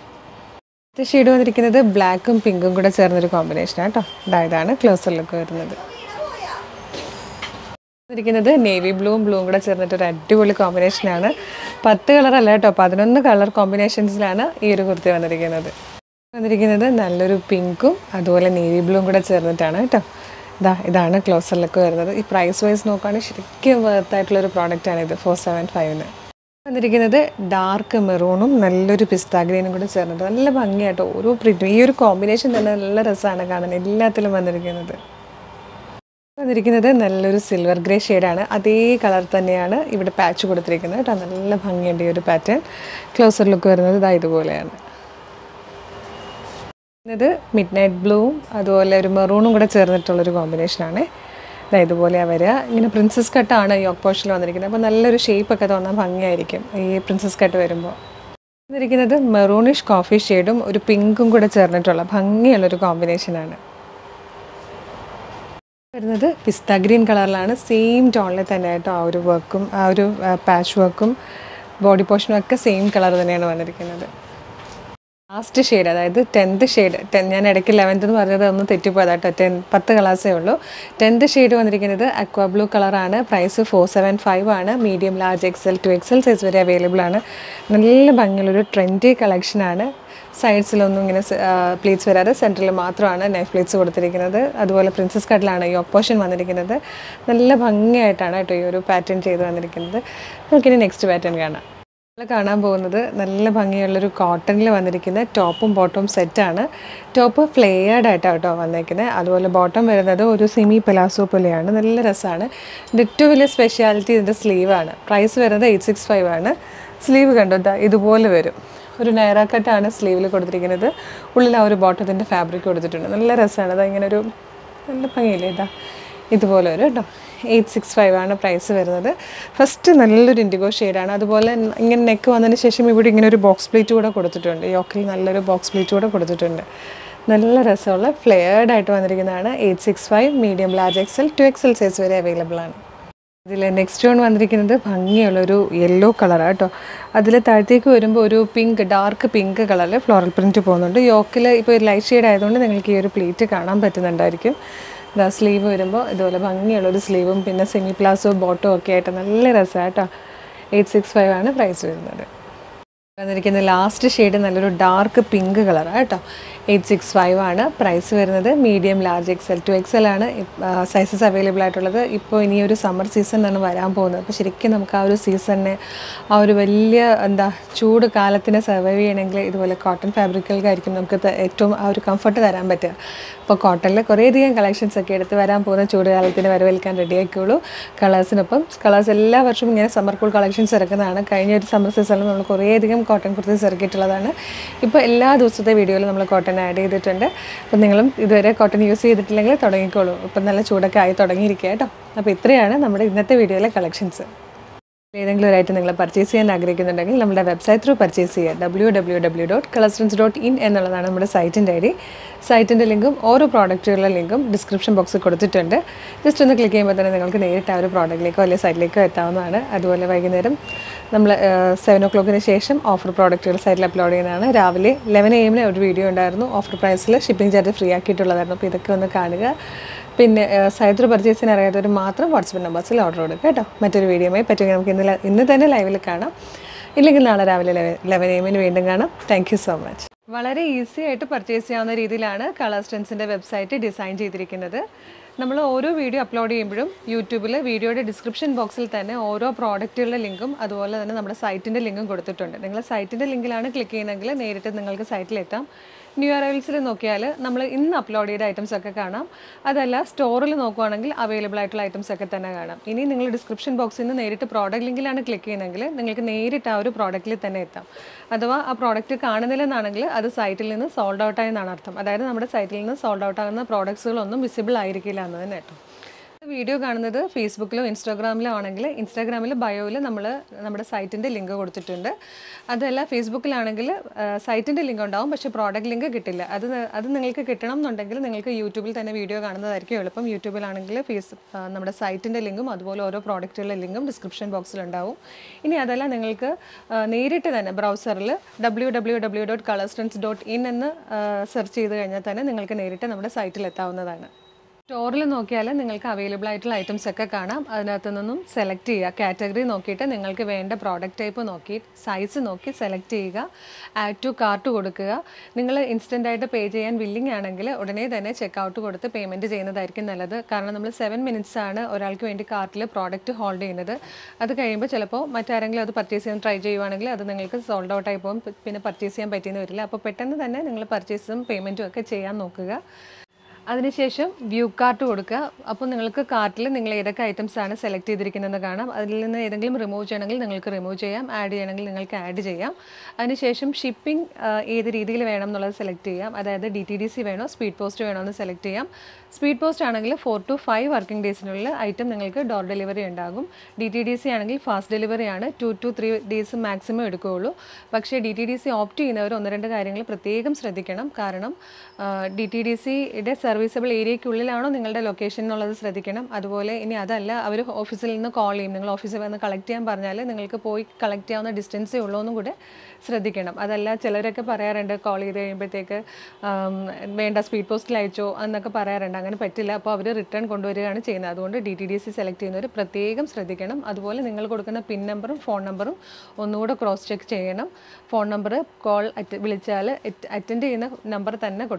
ഇത് ഷെയ്ഡ് വന്നിരിക്കുന്നത് ബ്ലാക്കും പിങ്കും കൂടെ ചേർന്നൊരു കോമ്പിനേഷനാണ് കേട്ടോ ഇതാ ഇതാണ് ക്ലോസർ ലുക്ക് വരുന്നത് വന്നിരിക്കുന്നത് നേവി ബ്ലൂവും ബ്ലൂവും കൂടെ ചേർന്നിട്ട് ഒരു അടിപൊളി കോമ്പിനേഷനാണ് പത്ത് കളർ അല്ല കേട്ടോ പതിനൊന്ന് കളർ കോമ്പിനേഷൻസിലാണ് ഈ ഒരു കുർത്തി വന്നിരിക്കുന്നത് വന്നിരിക്കുന്നത് നല്ലൊരു പിങ്കും അതുപോലെ നേവി ബ്ലൂവും കൂടെ ചേർന്നിട്ടാണ് കേട്ടോ ഇതാ ഇതാണ് ക്ലോസറിലൊക്കെ വരുന്നത് ഈ പ്രൈസ് വൈസ് നോക്കുകയാണെങ്കിൽ ശരിക്കും വർത്തായിട്ടുള്ളൊരു പ്രോഡക്റ്റാണ് ഇത് ഫോർ സെവൻ ഫൈവിന് വന്നിരിക്കുന്നത് ഡാർക്ക് മെറൂണും നല്ലൊരു പിസ്ത ഗ്രീനും കൂടെ ചേർന്നിട്ട് നല്ല ഭംഗിയായിട്ടോ ഓരോ പ്രിന്റും ഈ ഒരു കോമ്പിനേഷൻ തന്നെ നല്ല രസമാണ് കാണാൻ എല്ലാത്തിലും വന്നിരിക്കുന്നത് വന്നിരിക്കുന്നത് നല്ലൊരു സിൽവർ ഗ്രേ ഷെയ്ഡാണ് അതേ കളർ തന്നെയാണ് ഇവിടെ പാച്ച് കൊടുത്തിരിക്കുന്നത് കേട്ടോ നല്ല ഭംഗിയുണ്ട് ഈ ഒരു പാറ്റേൺ ക്ലോസർ ലുക്ക് വരുന്നത് ഇതാ ഇതുപോലെയാണ് ഇത് മിഡ് നൈറ്റ് ബ്ലൂവും അതുപോലെ ഒരു മെറൂണും കൂടെ ചേർന്നിട്ടുള്ളൊരു കോമ്പിനേഷനാണ് ഇതാ ഇതുപോലെയാണ് വരിക ഇങ്ങനെ പ്രിൻസസ് കട്ടാണ് യോക്ക് പോഷനിൽ വന്നിരിക്കുന്നത് അപ്പോൾ നല്ലൊരു ഷേപ്പൊക്കെ തോന്നാൻ ഭംഗിയായിരിക്കും ഈ പ്രിൻസസ് കട്ട് വരുമ്പോൾ വന്നിരിക്കുന്നത് മെറൂണിഷ് കോഫി ഷെയ്ഡും ഒരു പിങ്കും കൂടെ ചേർന്നിട്ടുള്ള ഭംഗിയുള്ളൊരു കോമ്പിനേഷനാണ് വരുന്നത് പിസ്ത ഗ്രീൻ കളറിലാണ് സെയിം ടോണിൽ തന്നെ ആയിട്ട് ആ ഒരു വർക്കും ആ ഒരു പാച്ച് വർക്കും ബോഡി പോർഷനും ഒക്കെ സെയിം കളർ തന്നെയാണ് വന്നിരിക്കുന്നത് ലാസ്റ്റ് ഷെയ്ഡ് അതായത് ടെൻത്ത് ഷെയ്ഡ് ടെൻ ഞാൻ ഇടയ്ക്ക് ലെവൻത്ത് എന്ന് പറഞ്ഞത് ഒന്ന് തെറ്റിപ്പോയതാട്ടോ ടെൻ പത്ത് കളേഴ്സേ ഉള്ളൂ ടെൻത്ത് ഷെയ്ഡ് വന്നിരിക്കുന്നത് അക്വ ബ്ലൂ കളറാണ് പ്രൈസ് ഫോർ സെവൻ ഫൈവ് ആണ് medium large XL two XL size വരെ അവൈലബിൾ ആണ് നല്ല ഭംഗിയുള്ളൊരു ട്രെൻഡി കളക്ഷനാണ് സൈഡ്സിലൊന്നും ഇങ്ങനെ പ്ലീറ്റ്സ് വരാതെ സെൻറ്ററിൽ മാത്രമാണ് നൈഫ് പ്ലീറ്റ്സ് കൊടുത്തിരിക്കുന്നത് അതുപോലെ പ്രിൻസസ് കട്ടിലാണ് ഈ ഓപ്പോഷൻ വന്നിരിക്കുന്നത് നല്ല ഭംഗിയായിട്ടാണ് കേട്ടോ ഈ ഒരു പാറ്റേൺ ചെയ്ത് വന്നിരിക്കുന്നത് നമുക്കിനി നെക്സ്റ്റ് പാറ്റേൺ കാണാം നമ്മൾ കാണാൻ പോകുന്നത് നല്ല ഭംഗിയുള്ളൊരു കോട്ടണിൽ വന്നിരിക്കുന്ന ടോപ്പും ബോട്ടവും സെറ്റാണ് ടോപ്പ് ഫ്ലെയർഡ് ആയിട്ടാണ് കേട്ടോ വന്നേക്കുന്നത് അതുപോലെ ബോട്ടം വരുന്നത് ഒരു സെമി പെലാസോ പോലെയാണ് നല്ല രസമാണ് ഇതിൻ്റെ ഏറ്റവും വലിയ സ്പെഷ്യാലിറ്റി ഇതിൻ്റെ സ്ലീവാണ് പ്രൈസ് വരുന്നത് എയ്റ്റ് സിക്സ് ഫൈവ് ആണ് സ്ലീവ് കണ്ടോ ദാ ഇതുപോലെ വരും ഒരു നൈറ കട്ടാണ് സ്ലീവിൽ കൊടുത്തിരിക്കുന്നത് ഉള്ളിൽ ആ ഒരു ബോട്ടത്തിൻ്റെ ഫാബ്രിക് കൊടുത്തിട്ടുണ്ട് നല്ല രസമാണ് അത് ഇങ്ങനെ ഒരു നല്ല ഭംഗിയില്ലേ ഇതാ ഇതുപോലെ വരും കേട്ടോ എയ്റ്റ് സിക്സ് ഫൈവ് ആണ് പ്രൈസ് വരുന്നത് ഫസ്റ്റ് നല്ലൊരു ഇൻഡിഗോ ഷെയ്ഡാണ് അതുപോലെ ഇങ്ങനെ നെക്ക് വന്നതിന് ശേഷം ഇവിടെ ഇങ്ങനെ ഒരു ബോക്സ് പ്ലേറ്റ് കൂടെ കൊടുത്തിട്ടുണ്ട് യോക്കിൽ നല്ലൊരു ബോക്സ് പ്ലേറ്റ് കൂടെ കൊടുത്തിട്ടുണ്ട് നല്ല രസമുള്ള ഫ്ലെയർഡ് ആയിട്ട് വന്നിരിക്കുന്നതാണ് eight six five medium large XL two XL size വരെ അവൈലബിൾ ആണ് ഇതിൽ നെക്സ്റ്റ് വൺ വന്നിരിക്കുന്നത് ഭംഗിയുള്ളൊരു യെല്ലോ കളറാണ് കേട്ടോ അതിൽ താഴത്തേക്ക് വരുമ്പോൾ ഒരു പിങ്ക് ഡാർക്ക് പിങ്ക് കളറിൽ ഫ്ലോറൽ പ്രിൻറ്റ് പോകുന്നുണ്ട് യോക്കിൽ ഇപ്പോൾ ഒരു ലൈറ്റ് ഷെയ്ഡ് ആയതുകൊണ്ട് നിങ്ങൾക്ക് ഈ ഒരു പ്ലേറ്റ് കാണാൻ പറ്റുന്നുണ്ടായിരിക്കും ഇതാ സ്ലീവ് വരുമ്പോൾ ഇതുപോലെ ഭംഗിയുള്ളൊരു സ്ലീവും പിന്നെ സെമി പ്ലാസോ ബോട്ടോ ഒക്കെ ആയിട്ട് നല്ല രസമാണ് കേട്ടോ എയ്റ്റ് സിക്സ് ഫൈവ് ആണ് പ്രൈസ് വരുന്നത് വന്നിരിക്കുന്ന ലാസ്റ്റ് ഷെയ്ഡ് നല്ലൊരു ഡാർക്ക് പിങ്ക് കളറാണ് കേട്ടോ എയ്റ്റ് സിക്സ് ഫൈവ് ആണ് പ്രൈസ് വരുന്നത് medium large XL two XL ആണ് സൈസസ് അവൈലബിൾ ആയിട്ടുള്ളത് ഇപ്പോൾ ഇനി ഒരു സമ്മർ സീസണിലാണ് വരാൻ പോകുന്നത് അപ്പോൾ ശരിക്കും നമുക്ക് ആ ഒരു സീസണിനെ ആ ഒരു വലിയ എന്താ ചൂട് കാലത്തിനെ സർവൈവ് ചെയ്യണമെങ്കിൽ ഇതുപോലെ കോട്ടൺ ഫാബ്രിക്കുകൾക്കായിരിക്കും നമുക്ക് ത- ഏറ്റവും ആ ഒരു കംഫർട്ട് തരാൻ പറ്റുക അപ്പോൾ കോട്ടണിൽ കുറേയധികം കളക്ഷൻസ് ഒക്കെ എടുത്ത് വരാൻ പോകുന്ന ചൂട് കാലത്തിന് വരവേൽക്കാൻ റെഡി ആക്കിയുള്ളൂ കളേഴ്സിനൊപ്പം കളേഴ്സ് എല്ലാ വർഷവും ഇങ്ങനെ സമ്മർ കൂൾ കളക്ഷൻസ് ഇറക്കുന്നതാണ് കഴിഞ്ഞ ഒരു സമ്മർ സീസണിൽ നമ്മൾ കുറേയധികം കോട്ടൺ കുർത്തീസ് ഇറക്കിയിട്ടുള്ളതാണ് ഇപ്പോൾ എല്ലാ ദിവസത്തെ വീഡിയോയിലും നമ്മൾ കോട്ടൺ ആഡ് ചെയ്തിട്ടുണ്ട് അപ്പോൾ നിങ്ങളും ഇതുവരെ കോട്ടൺ യൂസ് ചെയ്തിട്ടില്ലെങ്കിൽ തുടങ്ങിക്കോളൂ ഇപ്പം നല്ല ചൂടൊക്കെ ആയി തുടങ്ങിയിരിക്കുക കേട്ടോ അപ്പോൾ ഇത്രയാണ് നമ്മുടെ ഇന്നത്തെ വീഡിയോയിലെ കളക്ഷൻസ് ഏതെങ്കിലും ഒരു ഐറ്റം നിങ്ങൾ പർച്ചേസ് ചെയ്യാൻ ആഗ്രഹിക്കുന്നുണ്ടെങ്കിൽ നമ്മുടെ വെബ്സൈറ്റ് ത്രൂ പർച്ചേസ് ചെയ്യുക W W W dot കളർസ്റ്റൻസ് dot in എന്നുള്ളതാണ് നമ്മുടെ സൈറ്റിൻ്റെ ഐ ഡി സൈറ്റിൻ്റെ ലിങ്കും ഓരോ പ്രോഡക്റ്റുകളുടെ ലിങ്കും ഡിസ്ക്രിപ്ഷൻ ബോക്സിൽ കൊടുത്തിട്ടുണ്ട് ജസ്റ്റ് ഒന്ന് ക്ലിക്ക് ചെയ്യുമ്പോൾ തന്നെ നിങ്ങൾക്ക് നേരിട്ട് ആ ഒരു പ്രോഡക്റ്റിലേക്കോ അല്ലെങ്കിൽ സൈറ്റിലേക്കോ എത്താവുന്നതാണ് അതുപോലെ വൈകുന്നേരം നമ്മൾ സെവൻ ഒ ക്ലോക്കിന് ശേഷം ഓഫർ പ്രോഡക്റ്റുകൾ സൈറ്റിൽ അപ്ലോഡ് ചെയ്യുന്നതാണ് രാവിലെ ലെവൻ എ എമ്മിന് ഒരു വീഡിയോ ഉണ്ടായിരുന്നു ഓഫർ പ്രൈസിൽ ഷിപ്പിംഗ് ചാർജ് ഫ്രീ ആക്കിയിട്ടുള്ളതായിരുന്നു അപ്പോൾ ഇതൊക്കെ ഒന്ന് കാണുക പിന്നെ സൈത്ര പർച്ചേസിന് അറിയാത്തവർ മാത്രം വാട്സപ്പ് നമ്പേഴ്സിൽ ഓർഡർ കൊടുക്കുക കേട്ടോ മറ്റൊരു വീഡിയോയുമായി പറ്റുമെങ്കിൽ നമുക്ക് ഇന്ന് ല- ഇന്ന് തന്നെ ലൈവിൽ കാണാം ഇല്ലെങ്കിൽ നാളെ രാവിലെ ലെവൻ എമ്മിന് വീണ്ടും കാണാം താങ്ക് യു സോ മച്ച് വളരെ ഈസി ആയിട്ട് പർച്ചേസ് ചെയ്യാവുന്ന രീതിയിലാണ് കളർ സ്റ്റെൻസിൻ്റെ വെബ്സൈറ്റ് ഡിസൈൻ ചെയ്തിരിക്കുന്നത് നമ്മൾ ഓരോ വീഡിയോ അപ്ലോഡ് ചെയ്യുമ്പോഴും യൂട്യൂബിൽ വീഡിയോയുടെ ഡിസ്ക്രിപ്ഷൻ ബോക്സിൽ തന്നെ ഓരോ പ്രോഡക്റ്റുകളുടെ ലിങ്കും അതുപോലെ തന്നെ നമ്മുടെ സൈറ്റിൻ്റെ ലിങ്കും കൊടുത്തിട്ടുണ്ട് നിങ്ങൾ സൈറ്റിൻ്റെ ലിങ്കിലാണ് ക്ലിക്ക് ചെയ്യുന്നതെങ്കിൽ നേരിട്ട് നിങ്ങൾക്ക് സൈറ്റിലെത്താം ന്യൂ അറൈവൽസിൽ നോക്കിയാൽ നമ്മൾ ഇന്ന് അപ്ലോഡ് ചെയ്ത ഐറ്റംസ് ഒക്കെ കാണാം അതല്ല സ്റ്റോറിൽ നോക്കുവാണെങ്കിൽ അവൈലബിൾ ആയിട്ടുള്ള ഐറ്റംസ് ഒക്കെ തന്നെ കാണാം ഇനി നിങ്ങൾ ഡിസ്ക്രിപ്ഷൻ ബോക്സിൽ നിന്ന് നേരിട്ട് പ്രോഡക്റ്റ് ലിങ്കിലാണ് ക്ലിക്ക് ചെയ്യുന്നതെങ്കിൽ നിങ്ങൾക്ക് നേരിട്ട് ആ ഒരു പ്രോഡക്റ്റിൽ തന്നെ എത്താം അഥവാ ആ പ്രോഡക്റ്റ് കാണുന്നില്ലെന്നാണെങ്കിൽ അത് സൈറ്റിൽ നിന്ന് സോൾഡ് ഔട്ട് ആയെന്നാണ് അർത്ഥം അതായത് നമ്മുടെ സൈറ്റിൽ നിന്ന് സോൾഡ് ഔട്ട് ആകുന്ന പ്രോഡക്ട്സുകളൊന്നും വിസിബിൾ ആയിരിക്കില്ല എന്ന് തന്നെ കേട്ടോ വീഡിയോ കാണുന്നത് ഫേസ്ബുക്കിലോ ഇൻസ്റ്റാഗ്രാമിലോ ആണെങ്കിൽ ഇൻസ്റ്റാഗ്രാമിൽ ബയോയിൽ നമ്മൾ നമ്മുടെ സൈറ്റിൻ്റെ ലിങ്ക് കൊടുത്തിട്ടുണ്ട് അതല്ല ഫേസ്ബുക്കിലാണെങ്കിൽ സൈറ്റിൻ്റെ ലിങ്ക് ഉണ്ടാവും പക്ഷേ പ്രോഡക്റ്റ് ലിങ്ക് കിട്ടില്ല അത് ന- അത് നിങ്ങൾക്ക് കിട്ടണം എന്നുണ്ടെങ്കിൽ നിങ്ങൾക്ക് യൂട്യൂബിൽ തന്നെ വീഡിയോ കാണുന്നതായിരിക്കും എളുപ്പം യൂട്യൂബിലാണെങ്കിൽ ഫേസ് ആ, നമ്മുടെ സൈറ്റിൻ്റെ ലിങ്കും അതുപോലെ ഓരോ പ്രോഡക്റ്റുകളുടെ ലിങ്കും ഡിസ്ക്രിപ്ഷൻ ബോക്സിൽ ഉണ്ടാവും ഇനി അതല്ല നിങ്ങൾക്ക് ആ, നേരിട്ട് തന്നെ ബ്രൗസറിൽ W W W dot കളർസ്റ്റൻസ് dot in എന്ന് സെർച്ച് ചെയ്ത് കഴിഞ്ഞാൽ തന്നെ നിങ്ങൾക്ക് നേരിട്ട് നമ്മുടെ സൈറ്റിൽ എത്താവുന്നതാണ് സ്റ്റോറിൽ നോക്കിയാൽ നിങ്ങൾക്ക് അവൈലബിൾ ആയിട്ടുള്ള ഐറ്റംസ് ഒക്കെ കാണാം അതിനകത്ത് നിന്നും സെലക്ട് ചെയ്യുക കാറ്റഗറി നോക്കിയിട്ട് നിങ്ങൾക്ക് വേണ്ട പ്രോഡക്റ്റ് ടൈപ്പ് നോക്കി സൈസ് നോക്കി സെലക്ട് ചെയ്യുക ആഡ് ടു കാർട്ട് കൊടുക്കുക നിങ്ങൾ ഇൻസ്റ്റൻ്റ് ആയിട്ട് പേ ചെയ്യാൻ വില്ലിംഗ് ആണെങ്കിൽ ഉടനെ തന്നെ ചെക്കൗട്ട് കൊടുത്ത് പേയ്മെൻറ്റ് ചെയ്യുന്നതായിരിക്കും നല്ലത് കാരണം നമ്മൾ സെവൻ മിനിറ്റ്സ് ആണ് ഒരാൾക്ക് വേണ്ടി കാർട്ടിൽ പ്രോഡക്റ്റ് ഹോൾഡ് ചെയ്യുന്നത് അത് കഴിയുമ്പോൾ ചിലപ്പോൾ മറ്റാരെങ്കിലും അത് പർച്ചേസ് ചെയ്യാൻ ട്രൈ ചെയ്യുവാണെങ്കിൽ അത് നിങ്ങൾക്ക് സോൾഡ് ഔട്ട് ആയി പോകും പിന്നെ പർച്ചേസ് ചെയ്യാൻ പറ്റിയെന്ന് വരില്ല അപ്പോൾ പെട്ടെന്ന് തന്നെ നിങ്ങൾ പർച്ചേസും പേയ്മെൻറ്റും ഒക്കെ ചെയ്യാൻ നോക്കുക അതിനുശേഷം വ്യൂ കാർട്ട് കൊടുക്കുക അപ്പോൾ നിങ്ങൾക്ക് കാർട്ടിൽ നിങ്ങൾ ഏതൊക്കെ ഐറ്റംസ് ആണ് സെലക്ട് ചെയ്തിരിക്കുന്നതെന്ന് കാണാം അതിൽ നിന്ന് ഏതെങ്കിലും റിമൂവ് ചെയ്യണമെങ്കിൽ നിങ്ങൾക്ക് റിമൂവ് ചെയ്യാം ആഡ് ചെയ്യണമെങ്കിൽ നിങ്ങൾക്ക് ആഡ് ചെയ്യാം അതിനുശേഷം ഷിപ്പിംഗ് ഏത് രീതിയിൽ വേണം എന്നുള്ളത് സെലക്ട് ചെയ്യാം അതായത് ഡി ടി ഡി സി വേണോ സ്പീഡ് പോസ്റ്റ് വേണോ എന്ന് സെലക്ട് ചെയ്യാം സ്പീഡ് പോസ്റ്റ് ആണെങ്കിൽ ഫോർ ടു ഫൈവ് വർക്കിംഗ് ഡേയ്സിനുള്ളിൽ ഐറ്റം നിങ്ങൾക്ക് ഡോർ ഡെലിവറി ഉണ്ടാകും ഡി ടി ഡി സി ആണെങ്കിൽ ഫാസ്റ്റ് ഡെലിവറി ആണ് two to three days maximum എടുക്കുകയുള്ളൂ പക്ഷേ D T D C opt ചെയ്യുന്നവർ ഒന്ന് രണ്ട് കാര്യങ്ങൾ പ്രത്യേകം ശ്രദ്ധിക്കണം കാരണം ഡി ടി ഡി സിയുടെ സർവീസബിൾ ഏരിയയ്ക്കുള്ളിലാണോ നിങ്ങളുടെ ലൊക്കേഷൻ എന്നുള്ളത് ശ്രദ്ധിക്കണം അതുപോലെ ഇനി അതല്ല അവർ ഓഫീസിൽ നിന്ന് കോൾ ചെയ്യും നിങ്ങൾ ഓഫീസിൽ വന്ന് കളക്ട് ചെയ്യാൻ പറഞ്ഞാൽ നിങ്ങൾക്ക് പോയി കളക്ട് ചെയ്യാവുന്ന ഡിസ്റ്റൻസേ ഉള്ളൂ എന്നും കൂടെ ശ്രദ്ധിക്കണം അതല്ല ചിലരൊക്കെ പറയാറുണ്ട് കോൾ ചെയ്ത് കഴിയുമ്പോഴത്തേക്ക് ആം, വേണ്ട സ്പീഡ് പോസ്റ്റിൽ അയച്ചോ എന്നൊക്കെ പറയാറുണ്ട് അങ്ങനെ പറ്റില്ല അപ്പോൾ അവർ റിട്ടേൺ കൊണ്ടുവരികയാണ് ചെയ്യുന്നത് അതുകൊണ്ട് D T D C select ചെയ്യുന്നവർ പ്രത്യേകം ശ്രദ്ധിക്കണം അതുപോലെ നിങ്ങൾ കൊടുക്കുന്ന പിൻ നമ്പറും ഫോൺ നമ്പറും ഒന്നുകൂടെ ക്രോസ് ചെക്ക് ചെയ്യണം ഫോൺ നമ്പർ കോൾ വിളിച്ചാൽ അറ്റൻഡ് ചെയ്യുന്ന നമ്പർ തന്നെ കൊടുക്കണം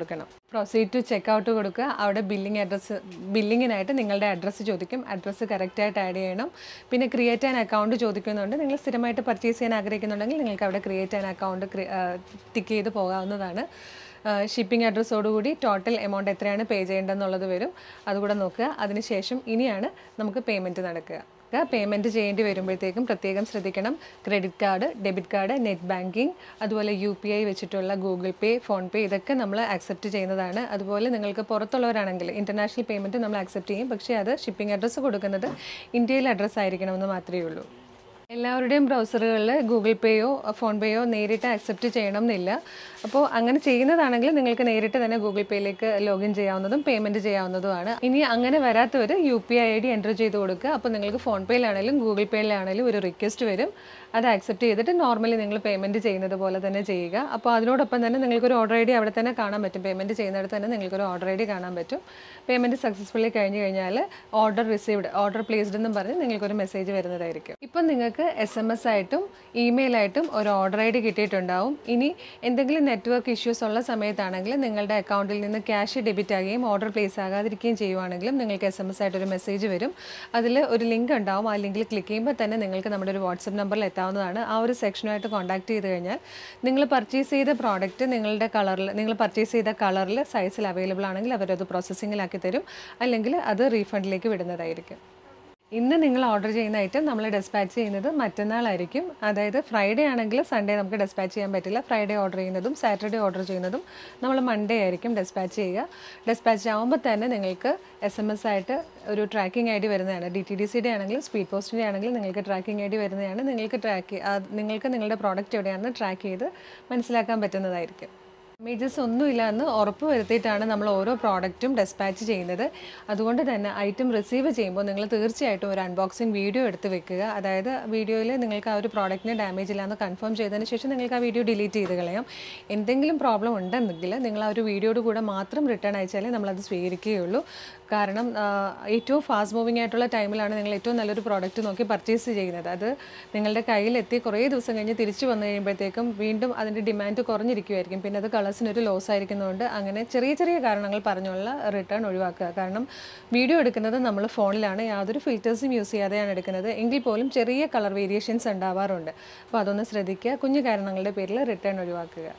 പ്രൊസീഡ് ടു ചെക്ക് ഔട്ട് കൊടുക്കുക അവിടെ ബില്ലിംഗ് അഡ്രസ്സ് ബില്ലിങ്ങിനായിട്ട് നിങ്ങളുടെ അഡ്രസ്സ് ചോദിക്കും അഡ്രസ്സ് കറക്റ്റായിട്ട് ആഡ് ചെയ്യണം പിന്നെ ക്രിയേറ്റ് ആൻ അക്കൗണ്ട് ചോദിക്കുന്നുണ്ട് നിങ്ങൾ സ്ഥിരമായിട്ട് പർച്ചേസ് ചെയ്യാൻ ആഗ്രഹിക്കുന്നുണ്ടെങ്കിൽ നിങ്ങൾക്ക് അവിടെ ക്രിയേറ്റ് ആൻ അക്കൗണ്ട് ടിക്ക് ചെയ്ത് പോകാവുന്നതാണ് ഷിപ്പിംഗ് അഡ്രസ്സോടുകൂടി ടോട്ടൽ എമൗണ്ട് എത്രയാണ് പേ ചെയ്യേണ്ടതെന്നുള്ളത് വരും അതുകൂടെ നോക്കുക അതിനുശേഷം ഇനിയാണ് നമുക്ക് പേയ്മെൻറ്റ് നടക്കുക പേയ്മെൻറ്റ് ചെയ്യേണ്ടി വരുമ്പോഴത്തേക്കും പ്രത്യേകം ശ്രദ്ധിക്കണം credit card debit card net banking അതുപോലെ യു പി ഐ വെച്ചിട്ടുള്ള ഗൂഗിൾ പേ ഫോൺ പേ ഇതൊക്കെ നമ്മൾ ആക്സെപ്റ്റ് ചെയ്യുന്നതാണ് അതുപോലെ നിങ്ങൾക്ക് പുറത്തുള്ളവരാണെങ്കിൽ ഇൻ്റർനാഷണൽ പേയ്മെൻറ്റ് നമ്മൾ ആക്സെപ്റ്റ് ചെയ്യും പക്ഷേ അത് ഷിപ്പിംഗ് അഡ്രസ്സ് കൊടുക്കുന്നത് ഇന്ത്യയിൽ അഡ്രസ്സ് ആയിരിക്കണമെന്ന് മാത്രമേ ഉള്ളൂ എല്ലാവരുടെയും ബ്രൗസറുകളിൽ ഗൂഗിൾ പേയോ ഫോൺ പേയോ നേരിട്ട് ആക്സെപ്റ്റ് ചെയ്യണം എന്നില്ല അപ്പോൾ അങ്ങനെ ചെയ്യുന്നതാണെങ്കിൽ നിങ്ങൾക്ക് നേരിട്ട് തന്നെ ഗൂഗിൾ പേയിലേക്ക് ലോഗിൻ ചെയ്യാവുന്നതും പേയ്മെൻറ്റ് ചെയ്യാവുന്നതുമാണ് ഇനി അങ്ങനെ വരാത്തവർ U P I I D enter ചെയ്ത് കൊടുക്കുക അപ്പോൾ നിങ്ങൾക്ക് ഫോൺ പേയിലാണെങ്കിലും ഗൂഗിൾ പേയിലാണെങ്കിലും ഒരു റിക്വസ്റ്റ് വരും അത് ആക്സെപ്റ്റ് ചെയ്തിട്ട് നോർമലി നിങ്ങൾ പേയ്മെൻറ്റ് ചെയ്യുന്നത് പോലെ തന്നെ ചെയ്യുക അപ്പോൾ അതിനോടൊപ്പം തന്നെ നിങ്ങൾക്കൊരു ഓർഡർ ഐ ഡി അവിടെ തന്നെ കാണാൻ പറ്റും പേയ്മെൻറ്റ് ചെയ്യുന്നിടത്ത് തന്നെ നിങ്ങൾക്കൊരു ഓർഡർ ഐ ഡി കാണാൻ പറ്റും പേയ്മെൻറ്റ് സക്സസ്ഫുള്ളി കഴിഞ്ഞ് കഴിഞ്ഞാൽ ഓർഡർ റിസീവ്ഡ് ഓർഡർ പ്ലേസ്ഡ് എന്നും പറഞ്ഞ് നിങ്ങൾക്കൊരു മെസ്സേജ് വരുന്നതായിരിക്കും ഇപ്പം നിങ്ങൾക്ക് എസ് എം എസ് ആയിട്ടും ഇമെയിലായിട്ടും ഒരു ഓർഡർ ഐ ഡി കിട്ടിയിട്ടുണ്ടാവും ഇനി എന്തെങ്കിലും നെറ്റ്വർക്ക് ഇഷ്യൂസ് ഉള്ള സമയത്താണെങ്കിൽ നിങ്ങളുടെ അക്കൗണ്ടിൽ നിന്ന് ക്യാഷ് ഡെബിറ്റ് ആകുകയും ഓർഡർ പ്ലേസ് ആകാതിരിക്കുകയും ചെയ്യുവാണെങ്കിലും നിങ്ങൾക്ക് എസ് എം എസ് ആയിട്ട് ഒരു മെസ്സേജ് വരും അതിൽ ഒരു ലിങ്ക് ഉണ്ടാവും ആ ലിങ്കിൽ ക്ലിക്ക് ചെയ്യുമ്പോൾ തന്നെ നിങ്ങൾക്ക് നമ്മുടെ ഒരു വാട്സപ്പ് നമ്പറിൽ എത്താവുന്നതാണ് ആ ഒരു സെക്ഷനുമായിട്ട് കോൺടാക്ട് ചെയ്ത് കഴിഞ്ഞാൽ നിങ്ങൾ പർച്ചേസ് ചെയ്ത പ്രോഡക്റ്റ് നിങ്ങളുടെ കളറിൽ നിങ്ങൾ പർച്ചേസ് ചെയ്ത കളറിൽ സൈസിൽ അവൈലബിൾ ആണെങ്കിൽ അവരത് പ്രോസസ്സിങ്ങിലാക്കി തരും അല്ലെങ്കിൽ അത് റീഫണ്ടിലേക്ക് വിടുന്നതായിരിക്കും ഇന്ന് നിങ്ങൾ ഓർഡർ ചെയ്യുന്ന ഐറ്റം നമ്മൾ ഡെസ്പാച്ച് ചെയ്യുന്നത് മറ്റന്നാളായിരിക്കും അതായത് ഫ്രൈഡേ ആണെങ്കിൽ സൺഡേ നമുക്ക് ഡെസ്പാച്ച് ചെയ്യാൻ പറ്റില്ല ഫ്രൈഡേ ഓർഡർ ചെയ്യുന്നതും സാറ്റർഡേ ഓർഡർ ചെയ്യുന്നതും നമ്മൾ മൺഡേ ആയിരിക്കും ഡെസ്പാച്ച് ചെയ്യുക ഡെസ്പാച്ച് ആകുമ്പോൾ തന്നെ നിങ്ങൾക്ക് എസ് എം എസ് ആയിട്ട് ഒരു ട്രാക്കിംഗ് ഐ ഡി വരുന്നതാണ് ഡി ടി ഡി സിയുടെ ആണെങ്കിലും സ്പീഡ് പോസ്റ്റിൻ്റെ ആണെങ്കിലും നിങ്ങൾക്ക് ട്രാക്കിംഗ് ഐ ഡി വരുന്നതാണ് നിങ്ങൾക്ക് ട്രാക്ക് നിങ്ങൾക്ക് നിങ്ങളുടെ പ്രോഡക്റ്റ് എവിടെയാണെന്ന് ട്രാക്ക് ചെയ്ത് മനസ്സിലാക്കാൻ പറ്റുന്നതായിരിക്കും ഡാമേജസ് ഒന്നുമില്ല എന്ന് ഉറപ്പ് വരുത്തിയിട്ടാണ് നമ്മൾ ഓരോ പ്രോഡക്റ്റും ഡെസ്പാച്ച് ചെയ്യുന്നത് അതുകൊണ്ട് തന്നെ ഐറ്റം റിസീവ് ചെയ്യുമ്പോൾ നിങ്ങൾ തീർച്ചയായിട്ടും ഒരു അൺബോക്സിങ് വീഡിയോ എടുത്ത് വെക്കുക അതായത് വീഡിയോയിൽ നിങ്ങൾക്ക് ആ ഒരു പ്രോഡക്റ്റിന് ഡാമേജ് ഇല്ലാന്ന് കൺഫേം ചെയ്തതിന് ശേഷം നിങ്ങൾക്ക് ആ വീഡിയോ ഡിലീറ്റ് ചെയ്ത് കളയാം എന്തെങ്കിലും പ്രോബ്ലം ഉണ്ടെന്നെങ്കിൽ നിങ്ങൾ ആ ഒരു വീഡിയോയുടെ കൂടെ മാത്രം റിട്ടേൺ അയച്ചാലേ നമ്മളത് സ്വീകരിക്കുകയുള്ളൂ കാരണം ആ, ഏറ്റവും ഫാസ്റ്റ് മൂവിങ് ആയിട്ടുള്ള ടൈമിലാണ് നിങ്ങൾ ഏറ്റവും നല്ലൊരു പ്രോഡക്റ്റ് നോക്കി പർച്ചേസ് ചെയ്യുന്നത് അത് നിങ്ങളുടെ കയ്യിലെത്തി കുറേ ദിവസം കഴിഞ്ഞ് തിരിച്ചു വന്നു കഴിയുമ്പോഴത്തേക്കും വീണ്ടും അതിൻ്റെ ഡിമാൻഡ് കുറഞ്ഞിരിക്കുമായിരിക്കും പിന്നെ അത് കളേഴ്സിനൊരു ലോസ് ആയിരിക്കുന്നതുകൊണ്ട് അങ്ങനെ ചെറിയ ചെറിയ കാരണങ്ങൾ പറഞ്ഞുള്ള റിട്ടേൺ ഒഴിവാക്കുക കാരണം വീഡിയോ എടുക്കുന്നത് നമ്മൾ ഫോണിലാണ് യാതൊരു ഫിൽറ്റേഴ്സും യൂസ് ചെയ്യാതെയാണ് എടുക്കുന്നത് എങ്കിൽ പോലും ചെറിയ കളർ വേരിയേഷൻസ് ഉണ്ടാവാറുണ്ട് അപ്പോൾ അതൊന്ന് ശ്രദ്ധിക്കുക കുഞ്ഞു കാരണങ്ങളുടെ പേരിൽ റിട്ടേൺ ഒഴിവാക്കുക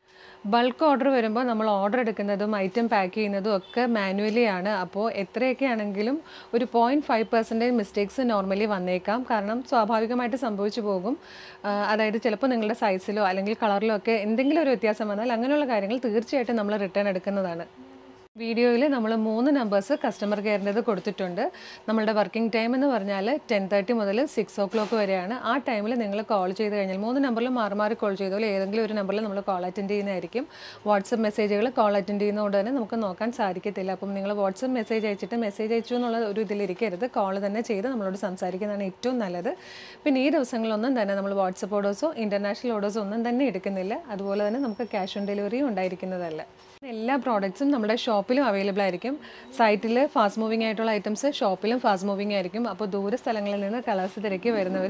ബൾക്ക് ഓർഡർ വരുമ്പോൾ നമ്മൾ ഓർഡർ എടുക്കുന്നതും ഐറ്റം പാക്ക് ചെയ്യുന്നതും ഒക്കെ മാനുവലി ആണ് അപ്പോൾ എത്രയൊക്കെ ആണെങ്കിലും ഒരു point five percentage mistakes normally വന്നേക്കാം കാരണം സ്വാഭാവികമായിട്ട് സംഭവിച്ചു പോകും ആ, അതായത് ചിലപ്പോൾ നിങ്ങളുടെ സൈസിലോ അല്ലെങ്കിൽ കളറിലോ ഒക്കെ എന്തെങ്കിലും ഒരു വ്യത്യാസം വന്നാൽ അങ്ങനെയുള്ള കാര്യങ്ങൾ തീർച്ചയായിട്ടും നമ്മൾ റിട്ടേൺ എടുക്കുന്നതാണ് വീഡിയോയിൽ നമ്മൾ മൂന്ന് നമ്പേഴ്സ് കസ്റ്റമർ കെയറിൻ്റെത് കൊടുത്തിട്ടുണ്ട് നമ്മളുടെ വർക്കിംഗ് ടൈം എന്ന് പറഞ്ഞാൽ ടെൻ തേർട്ടി മുതൽ സിക്സ് ഓ ക്ലോക്ക് വരെയാണ് ആ ടൈമിൽ നിങ്ങൾ കോൾ ചെയ്ത് കഴിഞ്ഞാൽ മൂന്ന് നമ്പറിൽ മാറി മാറി കോൾ ചെയ്തോളൂ ഏതെങ്കിലും ഒരു നമ്പറിൽ നമ്മൾ കോൾ അറ്റൻഡ് ചെയ്യുന്നതായിരിക്കും വാട്സപ്പ് മെസ്സേജുകൾ കോൾ അറ്റൻഡ് ചെയ്യുന്നതുകൊണ്ട് തന്നെ നമുക്ക് നോക്കാൻ സാധിക്കത്തില്ല അപ്പം നിങ്ങൾ വാട്സപ്പ് മെസ്സേജ് അയച്ചിട്ട് മെസ്സേജ് അയച്ചു എന്നുള്ള ഒരു ഇതിലിരിക്കരുത് കോൾ തന്നെ ചെയ്ത് നമ്മളോട് സംസാരിക്കുന്നതാണ് ഏറ്റവും നല്ലത് പിന്നെ ഈ ദിവസങ്ങളിലൊന്നും തന്നെ നമ്മൾ വാട്സപ്പ് ഓർഡേഴ്സോ ഇൻ്റർനാഷണൽ ഓർഡേഴ്സോ ഒന്നും തന്നെ എടുക്കുന്നില്ല അതുപോലെ തന്നെ നമുക്ക് ക്യാഷ് ഓൺ ഡെലിവറിയും ഉണ്ടായിരിക്കുന്നതല്ല എല്ലാ പ്രോഡക്റ്റ്സും നമ്മുടെ ഷോപ്പിലും അവൈലബിൾ ആയിരിക്കും സൈറ്റിൽ ഫാസ്റ്റ് മൂവിങ് ആയിട്ടുള്ള ഐറ്റംസ് ഷോപ്പിലും ഫാസ്റ്റ് മൂവിങ് ആയിരിക്കും അപ്പോൾ ദൂര സ്ഥലങ്ങളിൽ നിന്ന് കളേഴ്സ് തിരക്കി വരുന്നവർ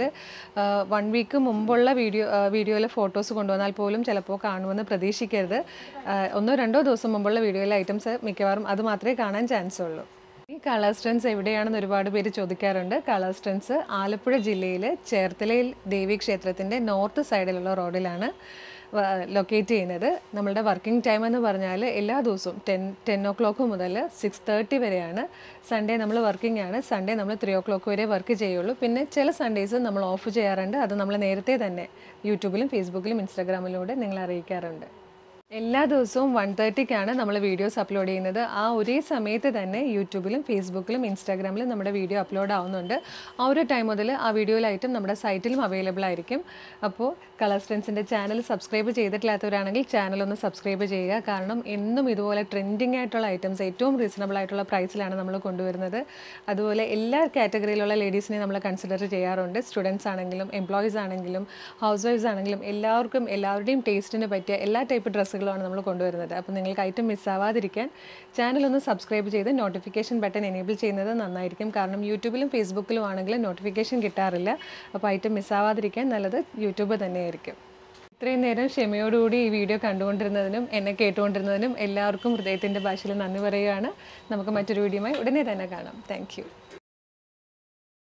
വൺ വീക്ക് മുമ്പുള്ള വീഡിയോ വീഡിയോയിലെ ഫോട്ടോസ് കൊണ്ടുവന്നാൽ പോലും ചിലപ്പോൾ കാണുമെന്ന് പ്രതീക്ഷിക്കരുത് ആ, ഒന്നോ രണ്ടോ ദിവസം മുമ്പുള്ള വീഡിയോയിലെ ഐറ്റംസ് മിക്കവാറും അത് മാത്രമേ കാണാൻ ചാൻസ് ഉള്ളൂ ഈ കളർ സ്റ്റൺസ് എവിടെയാണെന്ന് ഒരുപാട് പേര് ചോദിക്കാറുണ്ട് കളർ സ്റ്റൺസ് ആലപ്പുഴ ജില്ലയിൽ ചേർത്തലയിൽ ദേവി ക്ഷേത്രത്തിൻ്റെ നോർത്ത് സൈഡിലുള്ള റോഡിലാണ് ലൊക്കേറ്റ് ചെയ്യുന്നത് നമ്മളുടെ വർക്കിംഗ് ടൈം എന്ന് പറഞ്ഞാൽ എല്ലാ ദിവസവും ടെൻ ടെൻ ഒ ക്ലോക്ക് മുതൽ സിക്സ് തേർട്ടി വരെയാണ് സൺഡേ നമ്മൾ വർക്കിംഗ് ആണ് സൺഡേ നമ്മൾ ത്രീ ഒ ക്ലോക്ക് വരെ വർക്ക് ചെയ്യുള്ളൂ പിന്നെ ചില സൺഡേസ് നമ്മൾ ഓഫ് ചെയ്യാറുണ്ട് അത് നമ്മൾ നേരത്തെ തന്നെ യൂട്യൂബിലും ഫേസ്ബുക്കിലും ഇൻസ്റ്റാഗ്രാമിലൂടെ നിങ്ങളെ അറിയിക്കാറുണ്ട് എല്ലാ ദിവസവും വൺ തേർട്ടിക്കാണ് നമ്മൾ വീഡിയോസ് അപ്ലോഡ് ചെയ്യുന്നത് ആ ഒരേ സമയത്ത് തന്നെ യൂട്യൂബിലും ഫേസ്ബുക്കിലും ഇൻസ്റ്റാഗ്രാമിലും നമ്മുടെ വീഡിയോ അപ്ലോഡ് ആവുന്നുണ്ട് ആ ഒരു ടൈം മുതൽ ആ വീഡിയോയിലായിട്ടും നമ്മുടെ സൈറ്റിലും അവൈലബിൾ ആയിരിക്കും അപ്പോൾ കളർ സ്ട്രെൻസിൻ്റെ ചാനൽ സബ്സ്ക്രൈബ് ചെയ്തിട്ടില്ലാത്തവരാണെങ്കിൽ ചാനൽ ഒന്ന് സബ്സ്ക്രൈബ് ചെയ്യുക കാരണം എന്നും ഇതുപോലെ ട്രെൻഡിങ് ആയിട്ടുള്ള ഐറ്റംസ് ഏറ്റവും റീസണബിൾ ആയിട്ടുള്ള പ്രൈസിലാണ് നമ്മൾ കൊണ്ടുവരുന്നത് അതുപോലെ എല്ലാ കാറ്റഗറിയിലുള്ള ലേഡീസിനെ നമ്മൾ കൺസിഡർ ചെയ്യാറുണ്ട് സ്റ്റുഡൻസ് ആണെങ്കിലും എംപ്ലോയീസ് ആണെങ്കിലും ഹൗസ് വൈഫ്സ് ആണെങ്കിലും എല്ലാവർക്കും എല്ലാവരുടെയും ടേസ്റ്റിന് പറ്റിയ എല്ലാ ടൈപ്പ് ഡ്രസ്സുകളുമാണ് നമ്മൾ കൊണ്ടുവരുന്നത് അപ്പോൾ നിങ്ങൾക്ക് ഐറ്റം മിസ്സാവാതിരിക്കാൻ ചാനൽ ഒന്ന് സബ്സ്ക്രൈബ് ചെയ്ത് നോട്ടിഫിക്കേഷൻ ബട്ടൺ എനേബിൾ ചെയ്യുന്നത് നന്നായിരിക്കും കാരണം യൂട്യൂബിലും ഫേസ്ബുക്കിലും ആണെങ്കിലും നോട്ടിഫിക്കേഷൻ കിട്ടാറില്ല അപ്പോൾ ഐറ്റം മിസ്സാവാതിരിക്കാൻ നല്ലത് യൂട്യൂബ് തന്നെയായിരിക്കും ഇത്രയും നേരം ക്ഷമയോടുകൂടി ഈ വീഡിയോ കണ്ടുകൊണ്ടിരുന്നതിനും എന്നെ കേട്ടുകൊണ്ടിരുന്നതിനും എല്ലാവർക്കും ഹൃദയത്തിൻ്റെ ഭാഷയിൽ നന്ദി പറയുകയാണ് നമുക്ക് മറ്റൊരു വീഡിയോയുമായി ഉടനെ തന്നെ കാണാം താങ്ക്